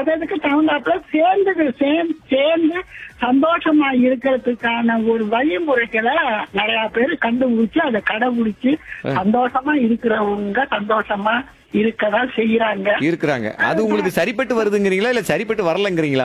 அதுக்கு தகுந்தாப்புல சேர்ந்து சேர்ந்து சேர்ந்து சந்தோஷமா இருக்கிறதுக்கான ஒரு வழிமுறைகளை நிறைய பேர் கண்டுபிடிச்சு அதை கடைபிடிச்சு சந்தோஷமா இருக்கிறவங்க சந்தோஷமா இருக்கதான் செய்யறாங்க இருக்கிறாங்க அது உங்களுக்கு சரிப்பட்டு வருதுங்கிறீங்களா இல்ல சரிப்பட்டு வரலங்கிறீங்களா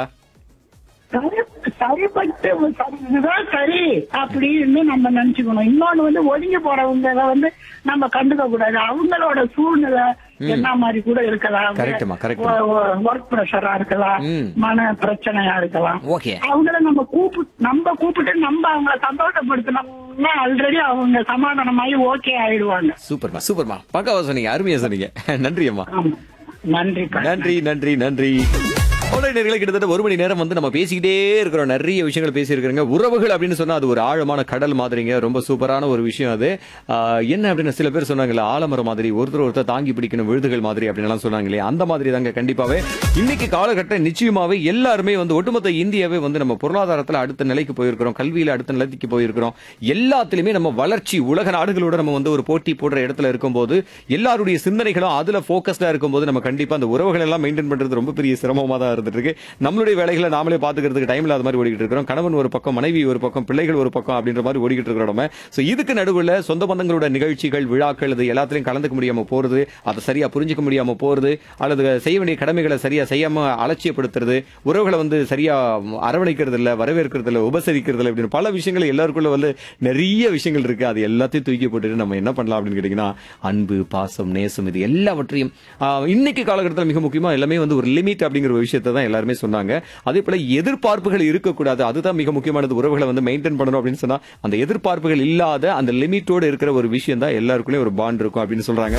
சரி- சரிப்பட்டு சரி, இதுதான் சரி அப்படின்னு நம்ம நினைச்சுக்கணும் இன்னொன்னு வந்து ஒதுங்கி போறவங்க வந்து நம்ம கண்டுக்க கூடாது அவங்களோட சூழ்நிலை என்ன மாதிரி கூட இருக்கலாம் Correctமா, correct. ஒர்க் ப்ரெஷரா இருக்கலாம் ம். மன பிரச்சனையா இருக்கலாம் ஓகே அவங்கள நம்ம கூப்பிட்டு நம்ம கூப்பிட்டு நம்ம அவங்கள சந்தோஷப்படுத்தினோம்னா ஆல்ரெடி அவங்க சமாதானமாயி ஓகே ஆயிடுவாங்க சூப்பர்மா சூப்பர்மா பக்காவா சொன்னீங்க அருமையா சொன்னீங்க நன்றி அம்மா ஆமா நன்றி நன்றி நன்றி நன்றி அவ்வளவு நேரங்களை கிட்டத்தட்ட ஒரு மணி நேரம் வந்து நம்ம பேசிக்கிட்டே இருக்கிறோம் நிறைய விஷயங்கள் பேசியிருக்கிறோங்க உறவுகள் அப்படின்னு சொன்னா அது ஒரு ஆழமான கடல் மாதிரிங்க ரொம்ப சூப்பரான ஒரு விஷயம் அது ஆஹ், என்ன அப்படின்னு சில பேர் சொன்னாங்கல்ல ஆலமரம் மாதிரி ஒருத்தர் ஒருத்தர் தாங்கி பிடிக்கணும் விழுதுகள் மாதிரி அப்படின்னு எல்லாம் சொன்னாங்களே அந்த மாதிரி தாங்க கண்டிப்பாவே இன்னைக்கு காலகட்டம் நிச்சயமாவே எல்லாருமே வந்து ஒட்டுமொத்த இந்தியாவே வந்து நம்ம பொருளாதாரத்துல அடுத்த நிலைக்கு போயிருக்கிறோம் கல்வியில அடுத்த நிலைக்கு போயிருக்கிறோம் எல்லாத்துலயுமே நம்ம வளர்ச்சி உலக நாடுகளோட நம்ம வந்து ஒரு போட்டி போடுற இடத்துல இருக்கும்போது எல்லாருடைய சிந்தனைகளும் அதுல போக்கஸ்டா இருக்கும்போது நம்ம கண்டிப்பா அந்த உறவுகள் எல்லாம் மெயின்டைன் பண்றது ரொம்ப பெரிய சிரமமா தான் இருந்துட்டு இருக்கு நம்மளுடைய வேலைகளை நாமளே பாத்துக்கிறதுக்கு டைம் இல்லாத மாதிரி ஓடிக்கிட்டு இருக்கிறோம் கணவன் ஒரு பக்கம் மனைவி ஒரு பக்கம் பிள்ளைகள் ஒரு பக்கம் அப்படின்ற மாதிரி ஓடிக்கிட்டு இருக்கிறோம் நம்ம சோ இதுக்கு நடுவுல சொந்த பந்தங்களோட நிகழ்ச்சிகள் விழாக்கள் இது எல்லாத்துலயும் கலந்துக்க முடியாம போறது அதை சரியா புரிஞ்சுக்க முடியாம போறது அல்லது செய்ய வேண்டிய கடமைகளை சரியா செய்யாம அலட்சியப்படுத்துறது உறவுகளை வந்து சரியா அரவணைக்கிறது இல்ல வரவேற்கிறது இல்ல உபசரிக்கிறது இல்ல இப்படின்னு பல விஷயங்கள் எல்லாருக்குள்ள வந்து நிறைய விஷயங்கள் இருக்கு அது எல்லாத்தையும் தூக்கி போட்டுட்டு நம்ம என்ன பண்ணலாம் அப்படின்னு கேட்டீங்கன்னா அன்பு பாசம் நேசம் இது எல்லாவற்றையும் ஆஹ், இன்னைக்கு காலகட்டத்தில் மிக முக்கியமா எல்லாமே வந்து ஒரு லிமிட் அப்படிங்கிற ஒரு விஷயத்தை தான் எல்லாருமே சொன்னாங்க அதே போல எதிர்பார்ப்புகள் இருக்கக்கூடாது அதுதான் மிக முக்கியமானது உறவுகளை வந்து மெயின்டைன் பண்ணணும் அப்படின்னு சொன்னா அந்த எதிர்பார்ப்புகள் இல்லாத அந்த லிமிட்டோட இருக்கிற ஒரு விஷயம் தான் எல்லாருக்குள்ளேயும் ஒரு பாண்ட் இருக்கும் அப்படின்னு சொல்றாங்க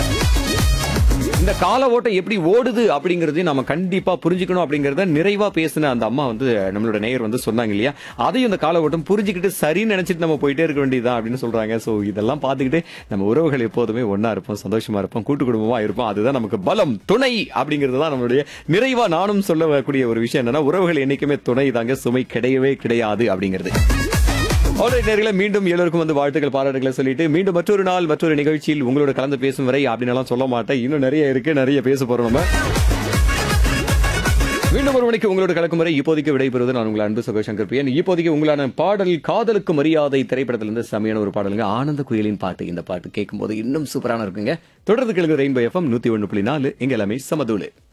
இந்த கால ஓட்டம் எப்படி ஓடுது அப்படிங்கறதையும் நம்ம கண்டிப்பா புரிஞ்சுக்கணும் அப்படிங்கறத நிறைவா பேசின அந்த அம்மா வந்து நம்மளோட நேயர் வந்து சொன்னாங்க இல்லையா அதையும் இந்த கால ஓட்டம் புரிஞ்சுக்கிட்டு சரின்னு நினைச்சிட்டு நம்ம போயிட்டே இருக்க வேண்டியதுதான் அப்படின்னு சொல்றாங்க சோ இதெல்லாம் பார்த்துக்கிட்டு நம்ம உறவுகள் எப்போதுமே ஒண்ணா இருப்போம் சந்தோஷமா இருப்போம் கூட்டு குடும்பமா இருப்போம் அதுதான் நமக்கு பலம் துணை அப்படிங்கிறது தான் நம்மளுடைய நிறைவா நானும் சொல்லக்கூடிய ஒரு விஷயம் என்னன்னா உறவுகள் என்னைக்குமே துணை தாங்க சுமை கிடையவே கிடையாது அப்படிங்கிறது ஆல்ரைட் நேர்களை மீண்டும் எல்லோருக்கும் வந்து வாழ்த்துக்கள் பாராட்டுகளை சொல்லிட்டு மீண்டும் மற்றொரு நாள் மற்றொரு நிகழ்ச்சியில் உங்களோட கலந்து பேசும் வரை அப்படின்னு எல்லாம் சொல்ல மாட்டேன் இன்னும் நிறைய இருக்கு நிறைய பேச போறோம் நம்ம மீண்டும் ஒரு மணிக்கு உங்களோட கலக்கும் வரை இப்போதைக்கு விடைபெறுவது நான் உங்கள் அன்பு சகோ சங்கர் பிரியன் இப்போதைக்கு உங்களான பாடல் காதலுக்கு மரியாதை திரைப்படத்திலிருந்து செமையான ஒரு பாடலுங்க ஆனந்த குயிலின் பாட்டு இந்த பாட்டு கேட்கும்போது இன்னும் சூப்பரான இருக்குங்க தொடர்ந்து கேளுங்க ரெயின்போ எஃப்எம் நூத்தி ஒன்று புள்ளி நாலு எங்க எல்லாமே சமதூளு